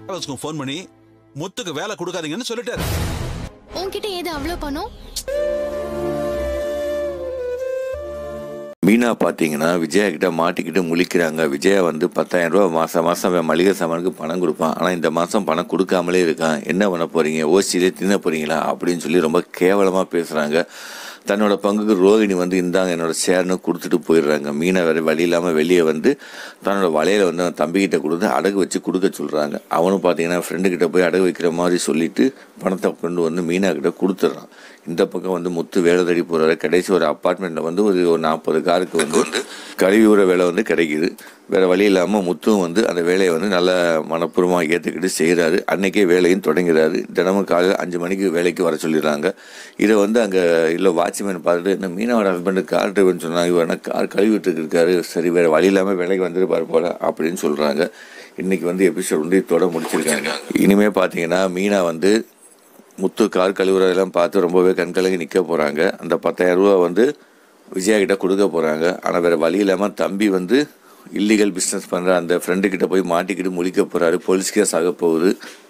ஹவுஸ்க்கு phone பண்ணி முத்துக்கு வேலை கொடுக்காதீங்கன்னு சொல்லிட்டாரு உன்கிட்ட ஏது அவ்வளோ பணம் மீனா பார்த்தீங்கன்னா விஜயா கிட்ட மாட்டிக்கிட்டு முழிக்கிறாங்க விஜயா வந்து பத்தாயிரம் ரூபா மாதம் மாதம் அவன் மளிகை சாமானுக்கு பணம் கொடுப்பான் ஆனால் இந்த மாதம் பணம் கொடுக்காமலே இருக்கான் என்ன பண்ண போறீங்க ஓசியிலே தின்ன போறீங்களா அப்படின்னு சொல்லி ரொம்ப கேவலமாக பேசுகிறாங்க தன்னோட பங்குக்கு ரோகிணி வந்து இந்தாங்க என்னோட ஷேர்னு கொடுத்துட்டு போயிடுறாங்க மீனை வேறு வழி இல்லாமல் வெளியே வந்து தன்னோட வலையில வந்து அவன் தம்பிக்கிட்ட கொடுத்து அடகு வச்சு கொடுக்க சொல்கிறாங்க அவனும் பார்த்தீங்கன்னா ஃப்ரெண்டு கிட்ட போய் அடகு வைக்கிற மாதிரி சொல்லிட்டு பணத்தை கொண்டு வந்து மீனா கிட்ட கொடுத்துட்றான் இந்த பக்கம் வந்து முத்து வேலை தேடி போகிறாரு கடைசி ஒரு அப்பார்ட்மெண்ட்டில் வந்து ஒரு ஒரு நாற்பது காருக்கு வந்து வந்து கழுவி விடுற வேலை வந்து கிடைக்குது வேற வழி இல்லாமல் முத்துவும் வந்து அந்த வேலையை வந்து நல்ல மனப்பூர்வமாக ஏற்றுக்கிட்டு செய்கிறாரு அன்னைக்கே வேலையும் தொடங்கிறாரு தினமும் காலையில் அஞ்சு மணிக்கு வேலைக்கு வர சொல்லிடுறாங்க இதை வந்து அங்கே இல்லை வாட்ச்மேன் பார்த்துட்டு இந்த மீனவோட ஹஸ்பண்டு கார் டிரைவர்னு சொன்னாங்க இவர் என்ன கார் கழுவிட்டு இருக்காரு சரி வேற வழி இல்லாமல் வேலைக்கு வந்துருப்பாரு போல அப்படின்னு சொல்கிறாங்க இன்னைக்கு வந்து எபிசோட் வந்து இதோட முடிச்சிருக்காங்க இனிமே பார்த்தீங்கன்னா மீனா வந்து முத்து கார் கழுவுறதெல்லாம் பார்த்து ரொம்பவே கண்கலங்கி நிற்க போகிறாங்க அந்த பத்தாயிரம் ரூபா வந்து விஜயா கிட்ட கொடுக்க போகிறாங்க ஆனால் வேறு வழி இல்லாமல் தம்பி வந்து இல்லீகல் பிஸ்னஸ் பண்ணுற அந்த ஃப்ரெண்டு கிட்ட போய் மாட்டிக்கிட்டு முழிக்க போகிறாரு போலீஸ் கேஸ் ஆக போகுது